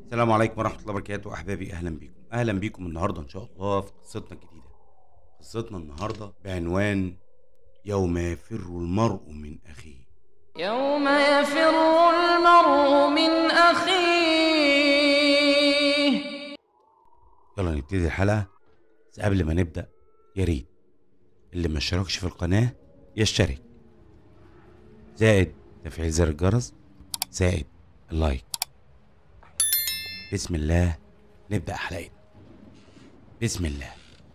السلام عليكم ورحمة الله وبركاته أحبابي أهلا بيكم أهلا بيكم النهاردة إن شاء الله في قصتنا الجديدة قصتنا النهاردة بعنوان يوم يفر المرء من أخيه يوم يفر المرء من أخيه يلا نبتدي الحلقة بس قبل ما نبدأ يا ريت اللي ما اشتركش في القناة يشترك زائد تفعيل زر الجرس زائد اللايك بسم الله نبدأ حلقتنا بسم الله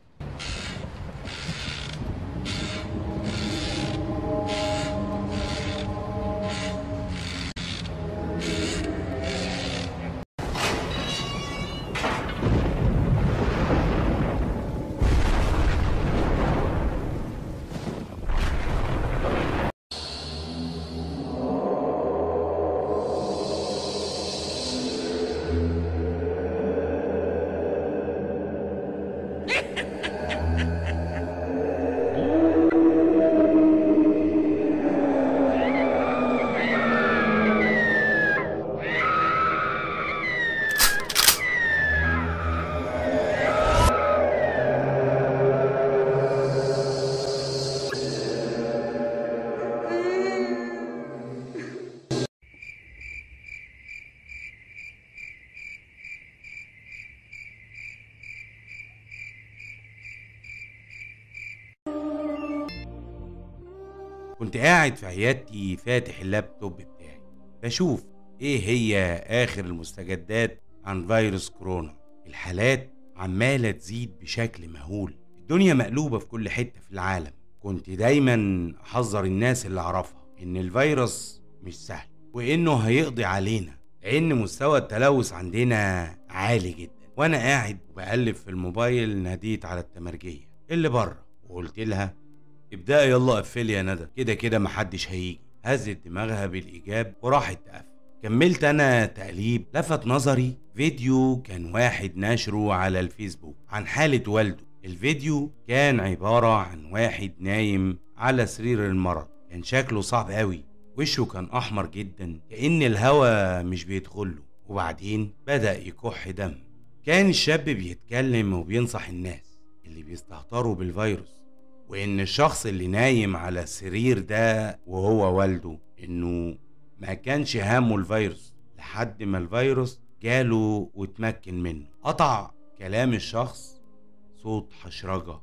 كنت قاعد في عيادتي فاتح اللابتوب بتاعي بشوف ايه هي اخر المستجدات عن فيروس كورونا الحالات عمالة تزيد بشكل مهول الدنيا مقلوبة في كل حتة في العالم كنت دايما احذر الناس اللي اعرفها ان الفيروس مش سهل وانه هيقضي علينا لان مستوى التلوث عندنا عالي جدا وانا قاعد بقلب في الموبايل ناديت على التمرجية اللي بره وقلت لها ابدأ يلا قفلي يا ندى كده كده محدش هيجي هزت دماغها بالإيجاب وراحت تقفل كملت أنا تقليب لفت نظري فيديو كان واحد ناشره على الفيسبوك عن حالة والده الفيديو كان عبارة عن واحد نايم على سرير المرض كان شكله صعب قوي وشه كان أحمر جدا كأن الهوا مش بيدخله وبعدين بدأ يكح دم كان الشاب بيتكلم وبينصح الناس اللي بيستهتروا بالفيروس وان الشخص اللي نايم على السرير ده وهو والده انه ما كانش همه الفيروس لحد ما الفيروس جاله واتمكن منه قطع كلام الشخص صوت حشرجة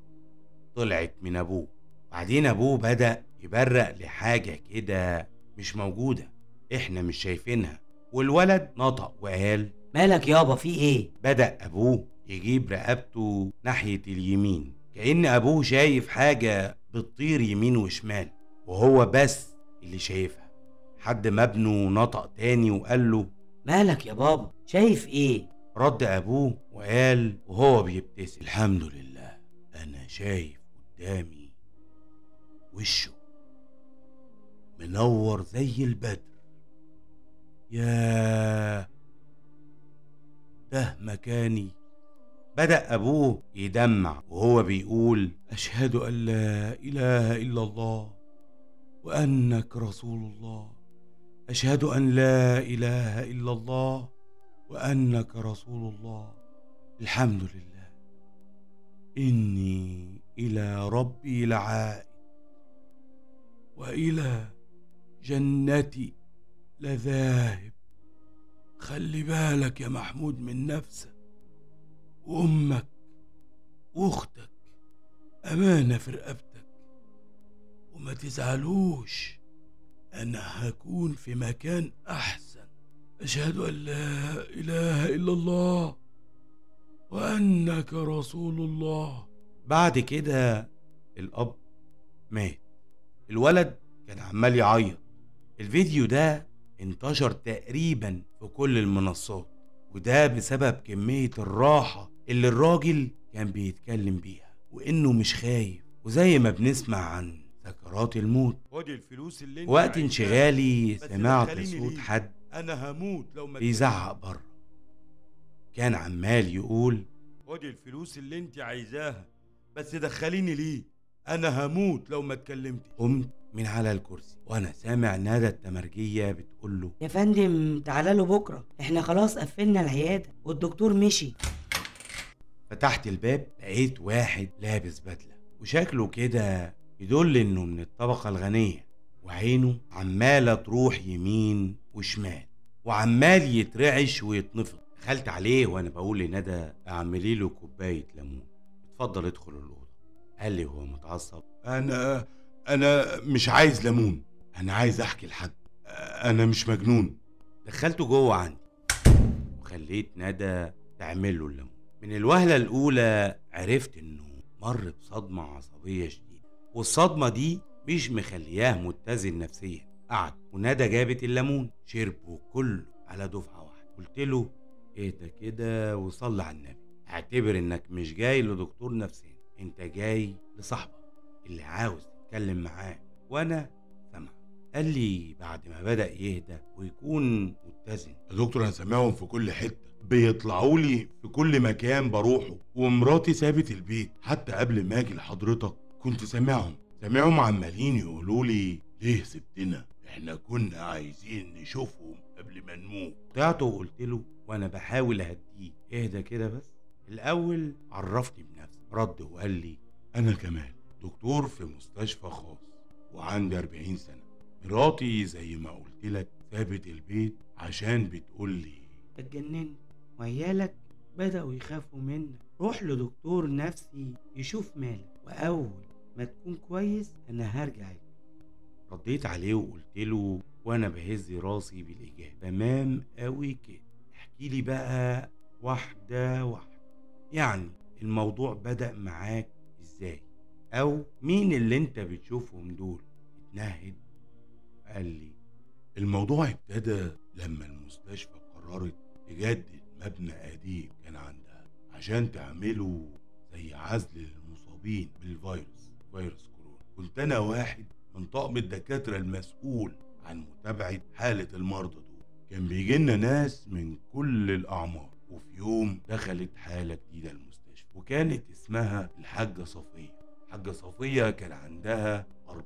طلعت من ابوه بعدين ابوه بدأ يبرق لحاجة كده مش موجودة احنا مش شايفينها والولد نطق وقال مالك يابا في ايه بدأ أبوه يجيب رقبته ناحية اليمين كأن أبوه شايف حاجة بتطير يمين وشمال وهو بس اللي شايفها حد ما ابنه نطق تاني وقال له مالك يا بابا شايف ايه رد أبوه وقال وهو بيبتسم الحمد لله أنا شايف قدامي وشه منور زي البدر ياه ده مكاني بدأ أبوه يدمع وهو بيقول أشهد أن لا إله إلا الله وأنك رسول الله أشهد أن لا إله إلا الله وأنك رسول الله الحمد لله إني إلى ربي لعائد وإلى جنتي لذاهب خلي بالك يا محمود من نفسك وأمك وأختك أمانة في رقبتك وما تزعلوش أنا هكون في مكان أحسن أشهد أن لا إله إلا الله وأنك رسول الله بعد كده الأب مات الولد كان عمال يعيط الفيديو ده انتشر تقريبا في كل المنصات وده بسبب كمية الراحة اللي الراجل كان بيتكلم بيها وإنه مش خايف وزي ما بنسمع عن سكرات الموت خد الفلوس اللي انت وقت عايزاها. انشغالي بس سمعت دخليني صوت ليه؟ حد انا هموت لو ما بيزعق بره كان عمال يقول خد الفلوس اللي انت عايزاها بس دخليني ليه انا هموت لو ما اتكلمتش قمت من على الكرسي وانا سامع ندى التمرجيه بتقول له يا فندم تعالى له بكره احنا خلاص قفلنا العياده والدكتور مشي فتحت الباب لقيت واحد لابس بدله وشكله كده يدل انه من الطبقه الغنيه وعينه عماله تروح يمين وشمال وعمال يترعش ويتنفض دخلت عليه وانا بقول لندى اعملي له كوبايه ليمون اتفضل ادخل الاوضه قال لي وهو متعصب انا انا مش عايز ليمون انا عايز احكي لحد انا مش مجنون دخلته جوه عندي وخليت ندى تعمل له الليمون من الوهله الاولى عرفت انه مر بصدمه عصبيه شديده والصدمه دي مش مخلياه متزن نفسيا قعد وندى جابت الليمون شربه كله على دفعه واحده قلت له اهدى كده وصلي على النبي اعتبر انك مش جاي لدكتور نفساني انت جاي لصاحبك اللي عاوز تتكلم معاه وانا سامع قال لي بعد ما بدأ يهدى ويكون متزن يا دكتور انا سامعهم في كل حته بيطلعوا لي في كل مكان بروحه ومراتي سابت البيت حتى قبل ما اجي لحضرتك كنت سامعهم سامعهم عمالين يقولوا لي ليه سبتنا احنا كنا عايزين نشوفهم قبل ما نموت قطعته وقلت له وانا بحاول اهديه اهدى كده بس الاول عرفني بنفسك رد وقال لي انا كمال دكتور في مستشفى خاص وعندي 40 سنه مراتي زي ما قلت لك سابت البيت عشان بتقول لي اتجننت وعيالك بدأوا يخافوا منك روح لدكتور نفسي يشوف مالك وأول ما تكون كويس أنا هرجع لك. رديت عليه وقلت له وانا بهز راسي بالاجابه تمام قوي كده احكي لي بقى واحده واحده يعني الموضوع بدا معاك ازاي او مين اللي انت بتشوفهم دول اتنهد قال لي الموضوع ابتدى لما المستشفى قررت تجدد مبنى قديم كان عندها عشان تعمله زي عزل للمصابين بالفيروس فيروس كورونا كنت انا واحد من طاقم الدكاترة المسؤول عن متابعة حالة المرضى دول كان بيجي لنا ناس من كل الأعمار وفي يوم دخلت حالة جديدة المستشفى وكانت اسمها الحاجة صفية الحاجة صفية كان عندها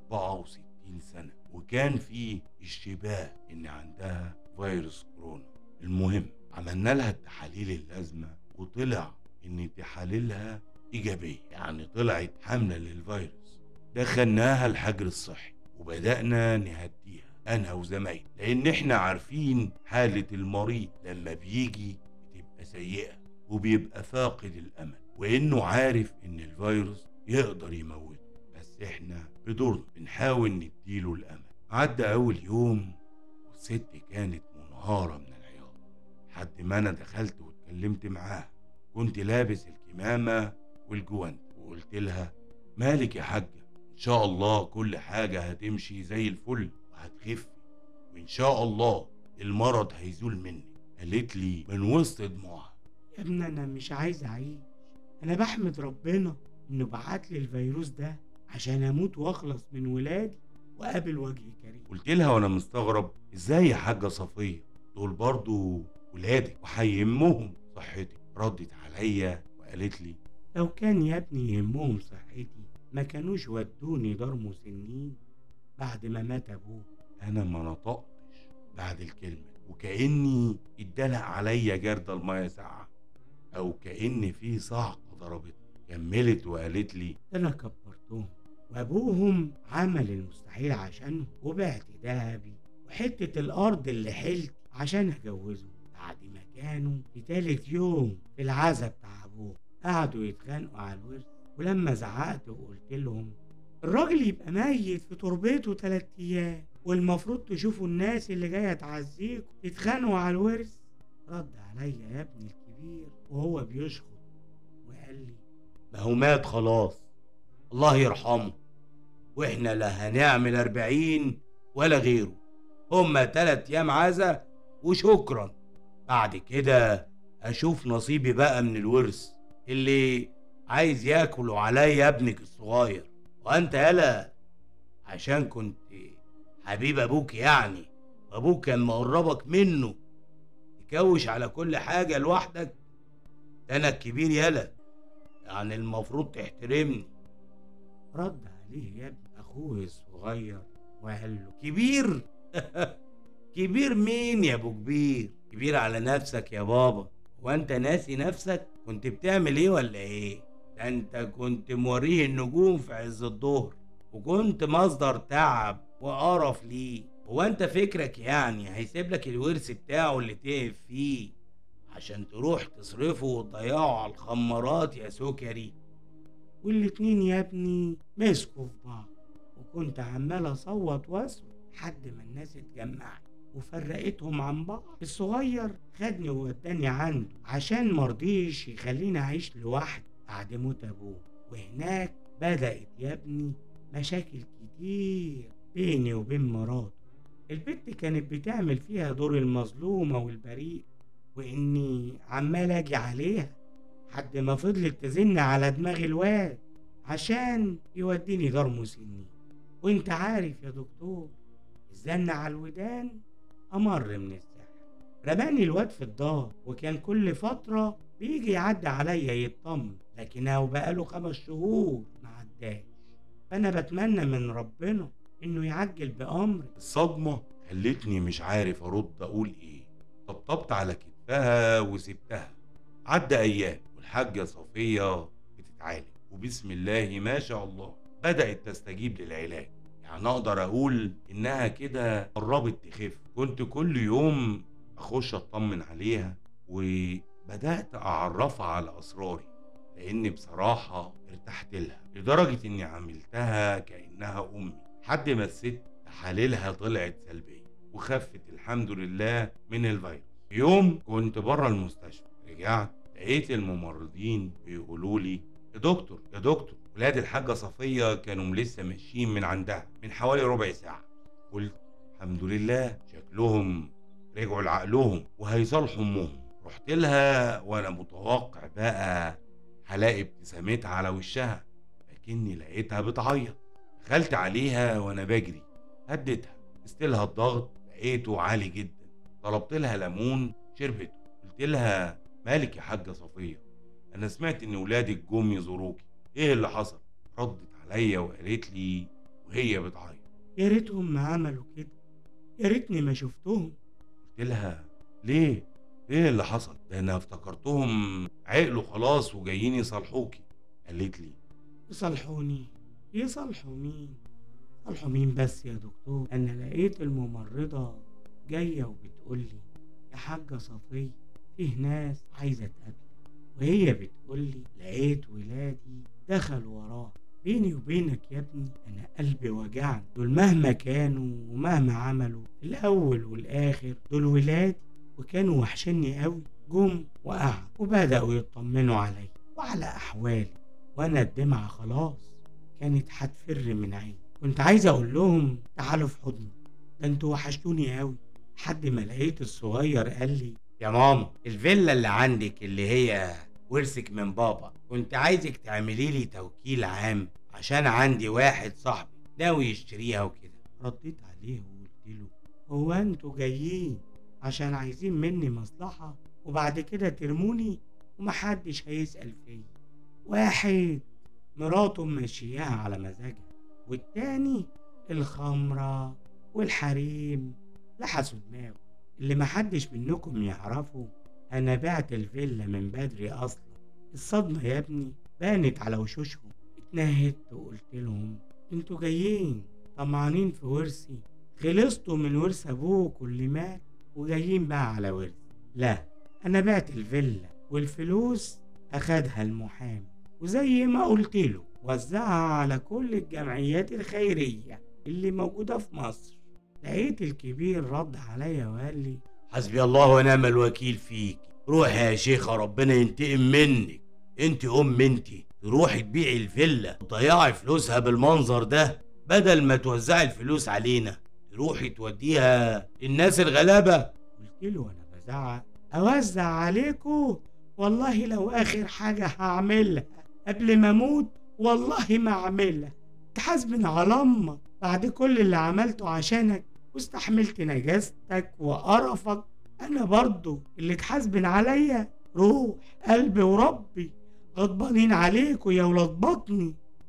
64 سنة وكان في اشتباه إن عندها فيروس كورونا المهم عملنا لها التحاليل اللازمة وطلع إن تحاليلها إيجابية يعني طلعت حاملة للفيروس دخلناها الحجر الصحي وبدأنا نهديها أنا وزمايلي لأن إحنا عارفين حالة المريض لما بيجي بتبقى سيئة وبيبقى فاقد الأمل وإنه عارف إن الفيروس يقدر يموته بس إحنا بدورنا بنحاول نديله الأمل عدى أول يوم والست كانت منهارة من العياط لحد ما أنا دخلت واتكلمت معاها كنت لابس الكمامة والجوانت وقلت لها مالك يا حاجة إن شاء الله كل حاجة هتمشي زي الفل وهتخفي وإن شاء الله المرض هيزول منك قالت لي من وسط دموعها يا ابني انا مش عايز اعيش انا بحمد ربنا انه بعت لي الفيروس ده عشان اموت واخلص من ولادي واقابل وجه كريم قلت لها وانا مستغرب ازاي يا حاجة صفية دول برضو ولادك وهيهمهم صحتك ردت عليا وقالت لي لو كان يا ابني يهمهم صحتي ما كانوش ودوني دار مسنين بعد ما مات ابوه انا ما نطقتش بعد الكلمة وكأني اتدلق عليا جردل المية ساقعة او كأن في صعقة ضربتني كملت وقالت لي ده انا كبرتهم وابوهم عمل المستحيل عشانهم وبعت ذهبي وحتة الارض اللي حلت عشان اجوزهم بعد ما كانوا في تالت يوم في العزا بتاع ابوه قعدوا يتخانقوا على الورث ولما زعقت وقلت لهم الراجل يبقى ميت في تربته تلات ايام والمفروض تشوفوا الناس اللي جايه تعزيكم تتخانقوا على الورث رد عليا يا ابني الكبير وهو بيشخط وقال لي ما هو مات خلاص الله يرحمه واحنا لا هنعمل أربعين ولا غيره هما تلات أيام عزا وشكرا بعد كده أشوف نصيبي بقى من الورث اللي عايز ياكلوا عليا ابنك الصغير وأنت يالا عشان كنت حبيب أبوك يعني وأبوك كان مقربك منه تكوش على كل حاجة لوحدك ده أنا الكبير يالا يعني المفروض تحترمني رد عليه يا ابني اخوه الصغير وقال له كبير كبير مين يا ابو كبير كبير على نفسك يا بابا وانت ناسي نفسك كنت بتعمل ايه ولا ايه ده انت كنت موريه النجوم في عز الظهر وكنت مصدر تعب وقرف ليه هو انت فكرك يعني هيسيب لك الورث بتاعه اللي تعب فيه عشان تروح تصرفه وتضيعه على الخمارات يا سكري والاتنين يا ابني مسكوا في بعض وكنت عمال اصوت واسكت لحد ما الناس اتجمعت وفرقتهم عن بعض الصغير خدني ووداني عنده عشان مرضيش يخليني اعيش لوحدي بعد موت ابوه وهناك بدأت يا ابني مشاكل كتير بيني وبين مراته البت كانت بتعمل فيها دور المظلومة والبريء وإني عمال أجي عليها حد ما فضلت تزن على دماغ الواد عشان يوديني دار مسنين وانت عارف يا دكتور الزن على الودان أمر من السحر رماني الواد في الدار وكان كل فترة بيجي يعدي عليا يطمن لكن هو بقاله خمس شهور ما عداش فأنا بتمنى من ربنا إنه يعجل بأمري الصدمة خلتني مش عارف أرد أقول إيه طبطبت على كتفها وسبتها عدى أيام والحاجة صفية بتتعالج وبسم الله ما شاء الله بدأت تستجيب للعلاج يعني أقدر أقول إنها كده قربت تخف كنت كل يوم أخش أطمن عليها وبدأت أعرفها على أسراري لأن بصراحة ارتحت لها لدرجة إني عملتها كأنها أمي لحد ما الست تحاليلها طلعت سلبية وخفت الحمد لله من الفيروس يوم كنت بره المستشفى رجعت لقيت الممرضين بيقولوا لي يا دكتور يا دكتور ولاد الحاجة صفية كانوا لسه ماشيين من عندها من حوالي ربع ساعة قلت الحمد لله شكلهم رجعوا لعقلهم وهيصالحوا امهم رحت لها وانا متوقع بقى هلاقي ابتسامتها على وشها لكني لقيتها بتعيط دخلت عليها وانا بجري هديتها قست الضغط لقيته عالي جدا طلبت لها ليمون شربته قلت لها مالك يا حاجه صفيه انا سمعت ان ولادك جم يزوروكي ايه اللي حصل ردت عليا وقالت لي وهي بتعيط يا ريتهم ما عملوا كده يا ريتني ما شفتهم قلت لها ليه ايه اللي حصل ده انا افتكرتهم عقلوا خلاص وجايين يصالحوكي قالت لي يصالحوني يصالحوا مين صالحوا مين بس يا دكتور انا لقيت الممرضة جاية وبتقولي يا حاجة صفية فيه ناس عايزة تقابلك وهي بتقولي لقيت ولادي دخلوا وراها بيني وبينك يا ابني انا قلبي وجعني دول مهما كانوا ومهما عملوا في الاول والاخر دول ولادي وكانوا وحشني قوي جم وقعدوا وبدأوا يطمنوا عليا وعلى احوالي وانا الدمعة خلاص كانت هتفر من عيني كنت عايز اقول لهم تعالوا في حضني ده انتوا وحشتوني قوي لحد ما لقيت الصغير قال لي يا ماما الفيلا اللي عندك اللي هي ورثك من بابا كنت عايزك تعملي لي توكيل عام عشان عندي واحد صاحبي ناوي يشتريها وكده رديت عليه وقلت له هو انتوا جايين عشان عايزين مني مصلحة وبعد كده ترموني ومحدش هيسأل فيا واحد مراته ماشياها على مزاجها والتاني الخمرة والحريم لحسوا دماغه اللي محدش منكم يعرفه انا بعت الفيلا من بدري اصلا الصدمة يا ابني بانت على وشوشهم اتنهدت وقلت لهم انتوا جايين طمعانين في ورثي خلصتوا من ورث ابوك اللي مات وجايين بقى على ورث لا انا بعت الفيلا والفلوس اخدها المحامي وزي ما قلت له وزعها على كل الجمعيات الخيرية اللي موجودة في مصر لقيت الكبير رد عليا وقال لي حسبي الله ونعم الوكيل فيك روحي يا شيخة ربنا ينتقم منك انت ام انت تروحي تبيعي الفيلا وتضيعي فلوسها بالمنظر ده بدل ما توزعي الفلوس علينا تروحي توديها للناس الغلابة قلت له وانا بزعق اوزع عليكم والله لو اخر حاجة هعملها قبل ما اموت والله ما اعملها تحاسبني على امك بعد كل اللي عملته عشانك واستحملت نجاستك وقرفك انا برضو اللي تحاسبن عليا روح قلبي وربي غضبانين عليكوا يا ولاد بطني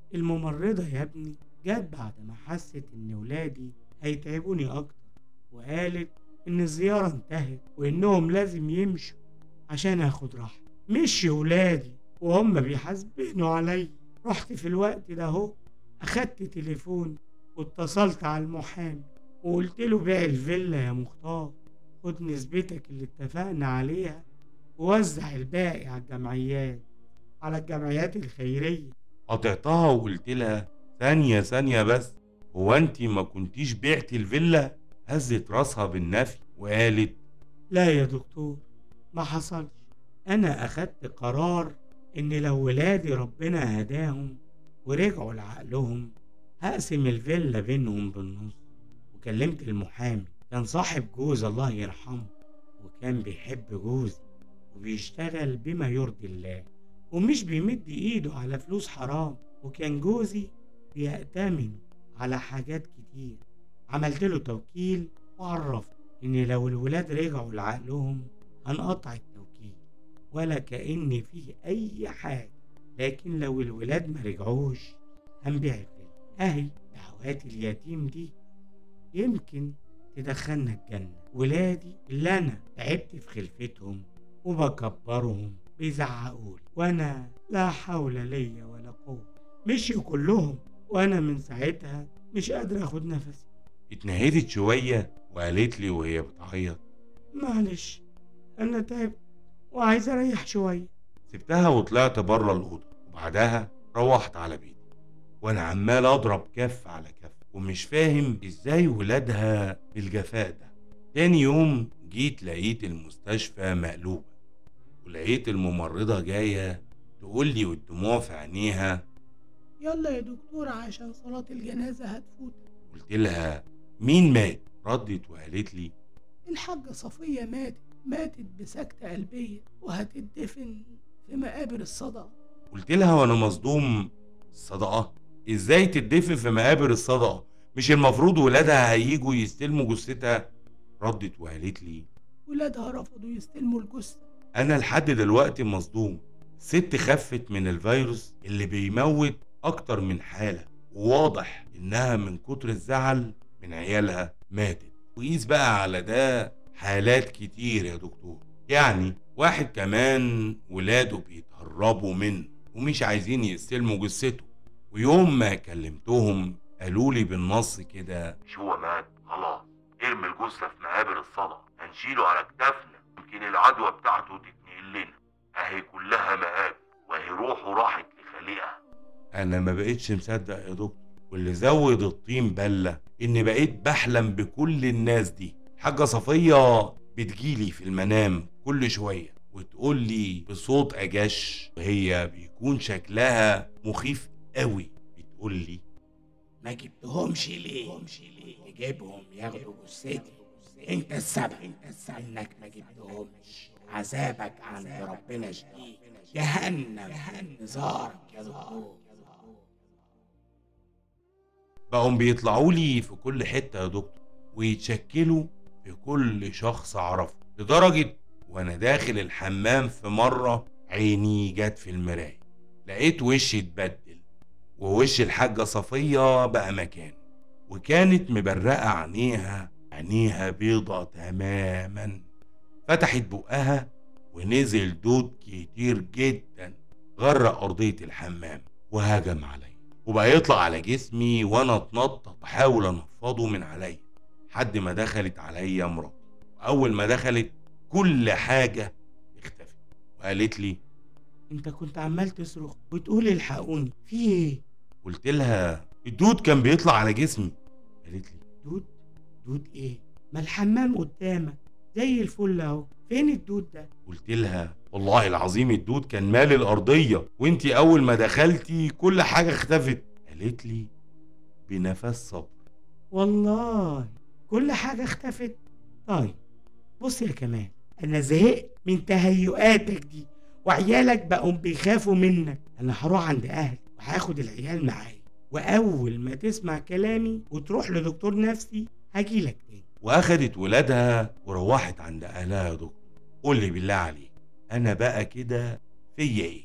الممرضة يا ابني جت بعد ما حست إن ولادي هيتعبوني أكتر وقالت إن الزيارة انتهت وإنهم لازم يمشوا عشان آخد راحة مشي ولادي وهم بيحاسبنوا عليا رحت في الوقت ده اهو أخدت تليفون واتصلت على المحامي وقلت له بيع الفيلا يا مختار خد نسبتك اللي اتفقنا عليها ووزع الباقي على الجمعيات على الجمعيات الخيرية قطعتها وقلت لها ثانية ثانية بس هو انت ما كنتيش بعتي الفيلا هزت راسها بالنفي وقالت لا يا دكتور ما حصلش أنا أخدت قرار إن لو ولادي ربنا هداهم ورجعوا لعقلهم هقسم الفيلا بينهم بالنص وكلمت المحامي كان صاحب جوز الله يرحمه وكان بيحب جوزي وبيشتغل بما يرضي الله ومش بيمد ايده على فلوس حرام وكان جوزي بيأتمن على حاجات كتير عملت له توكيل وعرفت ان لو الولاد رجعوا لعقلهم هنقطع التوكيل ولا كأن فيه اي حاجة لكن لو الولاد ما رجعوش هنبيع الفيلا اهي دعوات اليتيم دي يمكن تدخلنا الجنة ولادي اللي أنا تعبت في خلفتهم وبكبرهم بيزعقولي وأنا لا حول لي ولا قوة مشيوا كلهم وأنا من ساعتها مش قادر أخد نفسي اتنهدت شوية وقالت لي وهي بتعيط معلش أنا تعبت وعايز أريح شوية سبتها وطلعت بره الأوضة وبعدها روحت على بيتي وأنا عمال أضرب كف على كف ومش فاهم إزاي ولادها بالجفاء ده تاني يوم جيت لقيت المستشفى مقلوبة ولقيت الممرضة جاية تقول لي والدموع في عينيها يلا يا دكتور عشان صلاة الجنازة هتفوت قلت لها مين مات ردت وقالت لي الحاجة صفية ماتت ماتت بسكتة قلبية وهتدفن في مقابر الصدقة قلت لها وانا مصدوم الصدقة ازاي تدفن في مقابر الصدقة مش المفروض ولادها هيجوا يستلموا جثتها ردت وقالت لي ولادها رفضوا يستلموا الجثة انا لحد دلوقتي مصدوم ست خفت من الفيروس اللي بيموت اكتر من حالة وواضح انها من كتر الزعل من عيالها ماتت وقيس بقى على ده حالات كتير يا دكتور يعني واحد كمان ولاده بيتهربوا منه ومش عايزين يستلموا جثته ويوم ما كلمتهم قالوا لي بالنص كده مش هو مات خلاص ارمي الجثة في مقابر الصدى هنشيله على كتافنا يمكن العدوى بتاعته تتنقل لنا اهي كلها مقابر وهي روحه راحت لخالقها انا ما بقتش مصدق يا دكتور واللي زود الطين بله اني بقيت بحلم بكل الناس دي حاجه صفيه بتجيلي في المنام كل شويه وتقول لي بصوت اجش وهي بيكون شكلها مخيف قوي بتقول لي ما جبتهمش ليه؟ تجيبهم ياخدوا جثتي انت السبب انت السبب انك ما جبتهمش عذابك عند ربنا شديد جهنم نزارك يا دكتور بقوا بيطلعوا لي في كل حته يا دكتور ويتشكلوا في كل شخص اعرفه لدرجه وانا داخل الحمام في مره عيني جت في المرايه لقيت وشي اتبدل ووش الحاجه صفيه بقى مكانه وكانت مبرقه عينيها عينيها بيضة تماما فتحت بقها ونزل دود كتير جدا غرق أرضية الحمام وهجم عليا وبقى يطلع على جسمي وانا اتنطط احاول انفضه من عليا لحد ما دخلت عليا مراتي واول ما دخلت كل حاجه اختفت وقالت لي انت كنت عمال تصرخ وتقول الحقوني في ايه؟ قلت لها الدود كان بيطلع على جسمي قالت لي دود؟ دود ايه؟ ما الحمام قدامك زي الفل اهو فين الدود ده؟ قلت لها والله العظيم الدود كان مال الارضيه وانتي اول ما دخلتي كل حاجه اختفت قالت لي بنفس صبر والله كل حاجة اختفت طيب بص يا كمال أنا زهقت من تهيؤاتك دي وعيالك بقوا بيخافوا منك أنا هروح عند أهلي وهاخد العيال معايا وأول ما تسمع كلامي وتروح لدكتور نفسي هجيلك تاني واخدت ولادها وروحت عند اهلها يا دكتور قول لي بالله عليك انا بقى كده فيا ايه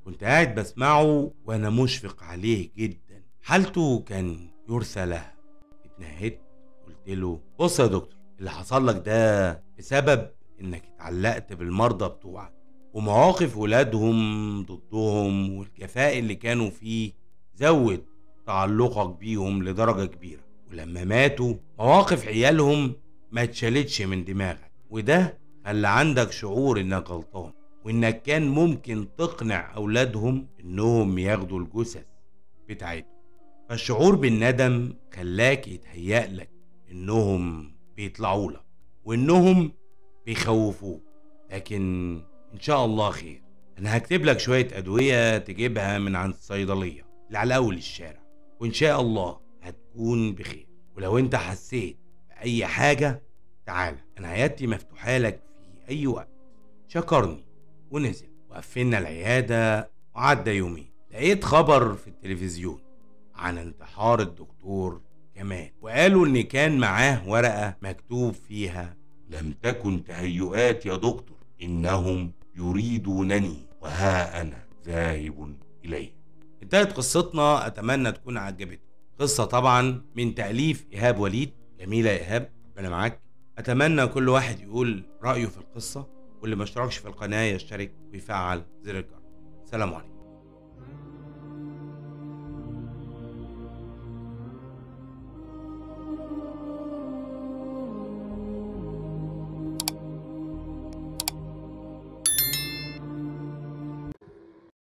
كنت قاعد بسمعه وانا مشفق عليه جدا حالته كان يرثى لها اتنهدت قلت له بص يا دكتور اللي حصل لك ده بسبب انك اتعلقت بالمرضى بتوعك ومواقف ولادهم ضدهم والجفاء اللي كانوا فيه زود تعلقك بيهم لدرجة كبيرة ولما ماتوا مواقف عيالهم ما اتشالتش من دماغك وده خلى عندك شعور انك غلطان وانك كان ممكن تقنع اولادهم انهم ياخدوا الجثث بتاعتهم فالشعور بالندم خلاك يتهيأ لك انهم بيطلعوا لك وانهم بيخوفوك لكن ان شاء الله خير انا هكتب لك شويه ادويه تجيبها من عند الصيدليه اللي على اول الشارع وان شاء الله هتكون بخير ولو انت حسيت باي حاجه تعالى انا عيادتي مفتوحه لك في اي وقت شكرني ونزل وقفلنا العياده وعدى يومين لقيت خبر في التلفزيون عن انتحار الدكتور كمال وقالوا ان كان معاه ورقه مكتوب فيها لم تكن تهيؤات يا دكتور إنهم يريدونني وها أنا ذاهب إليه انتهت قصتنا اتمنى تكون عجبتكم قصه طبعا من تاليف ايهاب وليد جميله يا ايهاب ربنا معاك اتمنى كل واحد يقول رايه في القصه واللي ما اشتركش في القناه يشترك ويفعل زر الجرس سلام عليكم